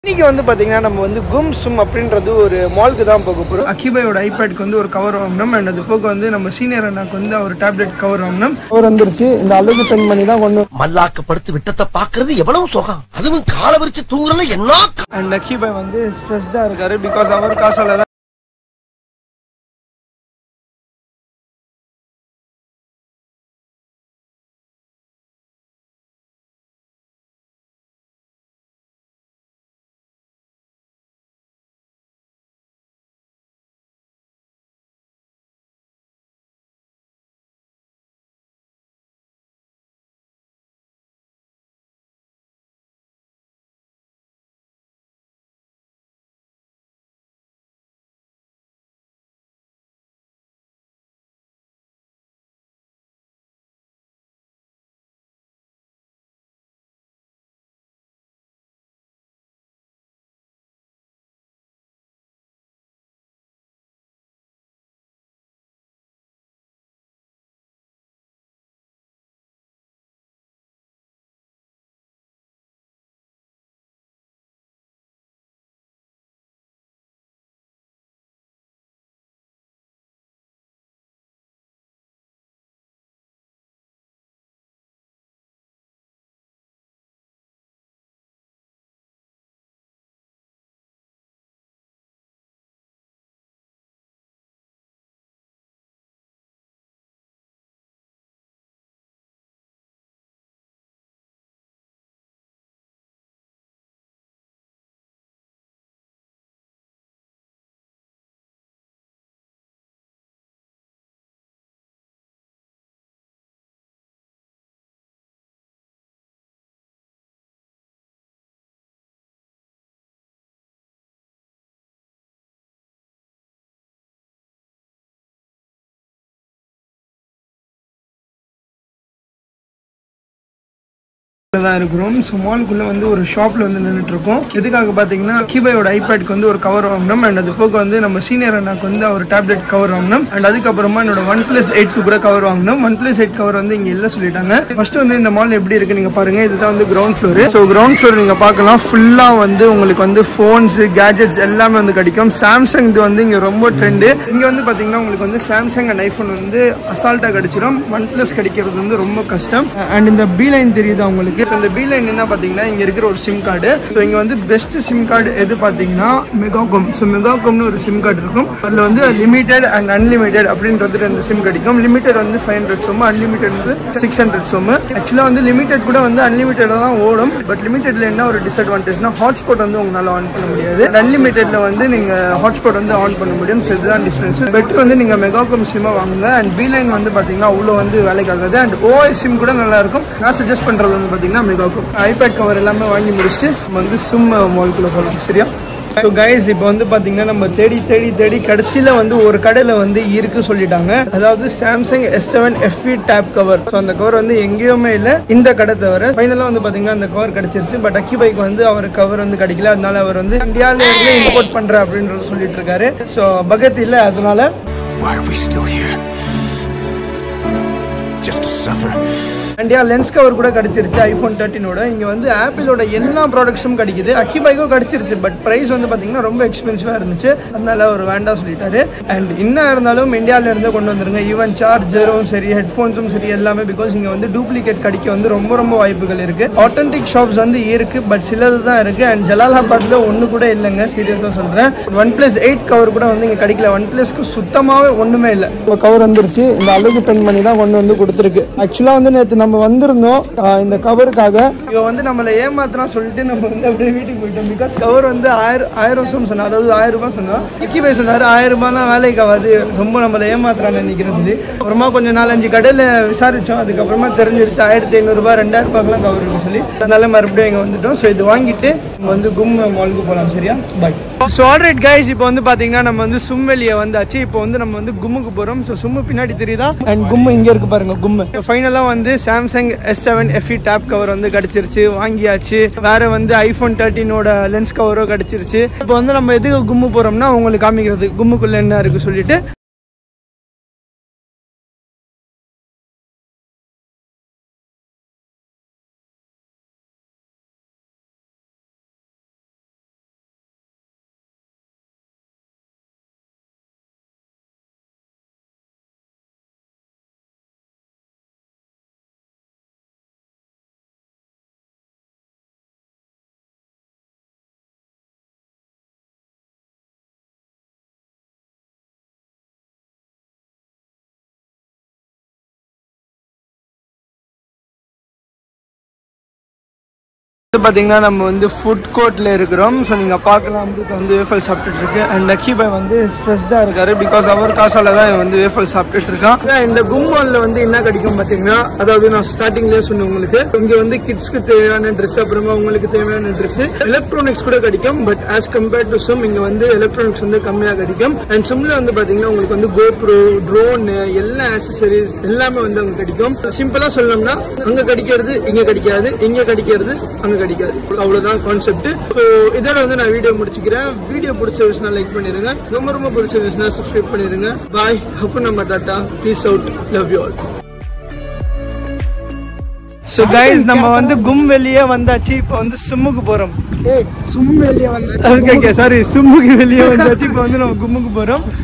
இன்னைக்கு வந்து பாத்தீங்கன்னா நம்ம வந்து கும் சும் அப்படின்றது ஒரு மால்க்கு தான் போக போறோம் அக்கிபாயோட ஐபேட்க்கு வந்து ஒரு கவர் வாங்கணும் அண்ட் அது போக வந்து நம்ம சீனியர் அண்ணாக்கு வந்து ஒரு டேப்லெட் கவர் வாங்கணும் கவர் வந்துருச்சு இந்த அழகு பெண் பண்ணி தான் கொண்டு மல்லாக்க படுத்து விட்டத்தை பாக்குறது எவ்வளவு சுகம் அதுவும் கால விரிச்சு தூங்குறல என்ன அண்ட் அக்கிபாய் வந்து ஸ்ட்ரெஸ்டா இருக்காரு பிகாஸ் அவர் காசால தான் தான் இருக்கிறோம் ஸோ மால்குள்ள வந்து ஒரு ஷாப்ல வந்து நின்றுட்டு இருக்கோம் எதுக்காக பாத்தீங்கன்னா கீபையோட ஐபேட்க்கு வந்து ஒரு கவர் வாங்கணும் அண்ட் அது போக வந்து நம்ம சீனியர் அண்ணாக்கு வந்து ஒரு டேப்லெட் கவர் வாங்கணும் அண்ட் அதுக்கப்புறமா என்னோட ஒன் பிளஸ் எயிட்க்கு கூட கவர் வாங்கணும் ஒன் பிளஸ் எயிட் கவர் வந்து இங்க இல்ல சொல்லிட்டாங்க ஃபர்ஸ்ட் வந்து இந்த மால் எப்படி இருக்கு நீங்க பாருங்க இதுதான் வந்து ground floor so ground floor நீங்க பார்க்கலாம் ஃபுல்லா வந்து உங்களுக்கு வந்து ஃபோன்ஸ் கேஜெட்ஸ் எல்லாமே வந்து கிடைக்கும் சாம்சங் இது வந்து இங்க ரொம்ப ட்ரெண்டு இங்க வந்து பாத்தீங்கன்னா உங்களுக்கு வந்து சாம்சங் அண்ட் ஐபோன் வந்து அசால்ட்டா கிடைச்சிடும் ஒன் பிளஸ் கிடைக்கிறது வந்து ரொம்ப கஷ்டம் அண்ட் இந்த பி லைன் தெரியுது உங்களுக்கு இந்த பி லைன் என்ன பாத்தீங்கன்னா இங்க இருக்கிற ஒரு சிம் கார்டு ஸோ இங்க வந்து பெஸ்ட் சிம் கார்டு எது பாத்தீங்கன்னா மெகாகோம் ஸோ மெகாகோம்னு ஒரு சிம் கார்டு இருக்கும் அதுல வந்து லிமிடெட் அண்ட் அன்லிமிடெட் அப்படின்றது ரெண்டு சிம் கிடைக்கும் லிமிடெட் வந்து ஃபைவ் ஹண்ட்ரட் சோமு அன்லிமிடெட் வந்து சிக்ஸ் ஹண்ட்ரட் சோமு ஆக்சுவலா வந்து லிமிடெட் கூட வந்து அன்லிமிட்டட் தான் ஓடும் பட் லிமிடெட்ல என்ன ஒரு டிஸ்அட்வான்டேஜ்னா ஹாட்ஸ்பாட் வந்து உங்களால ஆன் பண்ண முடியாது அன்லிமிட்டெட்ல வந்து நீங்க ஹாட்ஸ்பாட் வந்து ஆன் பண்ண முடியும் ஸோ இதுதான் டிஃபரன்ஸ் பெட்டர் வந்து நீங்க மெகாகோம் சிம்மா வாங்குங்க அண்ட் பி லைன் வந்து பாத்தீங்கன்னா அவ்வளோ வந்து வேலைக்கு ஆகாது அண்ட் ஓஎஸ் சிம் கூட நல்லா இருக்கும் நான் சஜஸ்ட் பண்றது வந்து பாத்தீங்கன்னா மெகாகோம் ஐபேட் கவர் எல்லாமே வாங்கி முடிச்சுட்டு நம்ம வந்து சிம் மால்குள்ள போகலாம் சரியா ஸோ கைஸ் இப்போ வந்து பார்த்தீங்கன்னா நம்ம தேடி தேடி தேடி கடைசியில் வந்து ஒரு கடையில் வந்து இருக்கு சொல்லிட்டாங்க அதாவது Samsung S seven F E tab cover so அந்த கவர் வந்து எங்கேயுமே இல்லை இந்த கடை தவிர ஃபைனலாக வந்து பார்த்தீங்கன்னா அந்த கவர் கிடைச்சிருச்சு பட் அக்கி பைக் வந்து அவர் கவர் வந்து கிடைக்கல அதனால அவர் வந்து இந்தியாவில இருந்து இம்போர்ட் பண்ணுறேன் அப்படின்றது சொல்லிட்டு இருக்காரு ஸோ பகத் இல்லை அதனால Why are we still here? Just to suffer. அண்டியா லென்ஸ் கவர் கூட கிடைச்சிருச்சு ஐஃபோன் தேர்ட்டினோட இங்கே வந்து ஆப்பிளோட எல்லா ப்ராடக்ட்ஸும் கிடைக்குது அக்கி பைக்கும் கிடைச்சிருச்சு பட் ப்ரைஸ் வந்து பார்த்தீங்கன்னா ரொம்ப எக்ஸ்பென்சிவாக இருந்துச்சு அதனால அவர் வேண்டாம் சொல்லிட்டாரு அண்ட் என்ன இருந்தாலும் இந்தியாவில இருந்து கொண்டு வந்துருங்க ஈவன் சார்ஜரும் சரி ஹெட்ஃபோன்ஸும் சரி எல்லாமே பிகாஸ் இங்கே வந்து டூப்ளிகேட் கிடைக்க வந்து ரொம்ப ரொம்ப வாய்ப்புகள் இருக்கு ஆத்தென்டிக் ஷாப்ஸ் வந்து இருக்கு பட் சிலது தான் இருக்கு அண்ட் ஜலாலாபாத்ல ஒன்று கூட இல்லைங்க சீரியஸாக சொல்கிறேன் ஒன் பிளஸ் எயிட் கவர் கூட வந்து இங்கே கிடைக்கல ஒன் பிளஸ்க்கு சுத்தமாகவே ஒன்றுமே இல்லை இப்போ கவர் வந்துருச்சு இந்த அழகு பெண் பண்ணி தான் கொண்டு வந்து கொடுத்துருக்கு ஆக்சுவலாக வந்து நேற்று நம்ம வந்திருந்தோம் ஆஹ் இந்த கவருக்காக இவன் வந்து நம்மளை ஏமாத்துறான் சொல்லிட்டு நம்ம வந்து அப்படியே வீட்டுக்கு போயிட்டோம் பிகாஸ் கவர் வந்து ஆயிரம் ஆயிரம் வருஷம் சொன்னா அதாவது ஆயிரம் ரூபாய் சொன்னோம் இக்கி போய் சொன்னாரு ஆயிரம் ரூபாய்லாம் வேலைக்கு ஆகாது ரொம்ப நம்மளை ஏமாத்துறான்னு நினைக்கிறேன் சொல்லி அப்புறமா கொஞ்சம் நாலஞ்சு கடையில் விசாரிச்சோம் அதுக்கப்புறமா தெரிஞ்சிருச்சு ஆயிரத்தி ஐநூறுரூபா ரெண்டாயிரம் ரூபாய்க்குலாம் கவர் இருக்கு சொல்லி அதனால மறுபடியும் இங்கே வந்துட்டோம் ஸோ இது வாங்கிட்டு நம்ம வந்து கும் மாலுக்கு போகலாம் சரியா பாய் ஸோ ஆல்ரைட் கைஸ் இப்போ வந்து பார்த்தீங்கன்னா நம்ம வந்து சும் வெளியே வந்தாச்சு இப்போ வந்து நம்ம வந்து கும்முக்கு போகிறோம் ஸோ சும்மு பின்னாடி தெரியுதா அண்ட் கும்மு இங்கே இருக்கு பாருங்க கும்மு ஃபைனலாக வந்து Samsung S seven F E tab cover வந்து கிடச்சிருச்சு வாங்கியாச்சு வேற வந்து ஐஃபோன் தேர்ட்டினோட லென்ஸ் கவரும் கிடச்சிருச்சு இப்போ வந்து நம்ம எதுக்கு கும்மு போகிறோம்னா உங்களுக்கு காமிக்கிறது கும்முக்குள்ளே என்ன இருக்குது சொல்லிட்டு வந்து பார்த்தீங்கன்னா நம்ம வந்து ஃபுட் கோர்ட்டில் இருக்கிறோம் ஸோ நீங்கள் பார்க்கலாம் அமிர்தா வந்து வேஃபல் சாப்பிட்டுட்டு இருக்கு அண்ட் லக்கி பாய் வந்து ஸ்ட்ரெஸ்டாக இருக்காரு பிகாஸ் அவர் காசால தான் இவன் வந்து வேஃபல் சாப்பிட்டுட்டு இருக்கான் அதான் இந்த கும்மாலில் வந்து என்ன கிடைக்கும் பார்த்தீங்கன்னா அதாவது நான் ஸ்டார்டிங்லேயே சொன்னேன் உங்களுக்கு இங்கே வந்து கிட்ஸ்க்கு தேவையான ட்ரெஸ் அப்புறமா உங்களுக்கு தேவையான ட்ரெஸ் எலக்ட்ரானிக்ஸ் கூட கிடைக்கும் but as compared to SIM இங்கே வந்து எலக்ட்ரானிக்ஸ் வந்து கம்மியாக கிடைக்கும் அண்ட் சிம்ல வந்து பார்த்தீங்கன்னா உங்களுக்கு வந்து கோப்ரோ ட்ரோன் எல்லா ஆக்சசரிஸ் எல்லாமே வந்து அங்கே கிடைக்கும் சிம்பிளாக சொல்லணும்னா அங்கே கிடைக்கிறது இங்கே கிடைக்காது இங்கே கிடைக்கிறது அங்கே கிடைக்காது அவ்வளோதான் கான்செப்ட் ஸோ இதோட வந்து நான் வீடியோ முடிச்சுக்கிறேன் வீடியோ பிடிச்ச விஷயம் லைக் பண்ணிடுங்க ரொம்ப ரொம்ப பிடிச்ச விஷயம் சப்ஸ்கிரைப் பண்ணிடுங்க பாய் அப்பு நம்ம tata peace out love you all so guys நம்ம வந்து கும் வெளியே வந்தாச்சு இப்போ வந்து சும்முக்கு போகிறோம் ஏய் சும்மா வெளியே வந்து ஓகே ஓகே சாரி சும்முக்கு வெளியே வந்தாச்சு இப்போ வந்து நம்ம கும்முக்கு போகிறோம்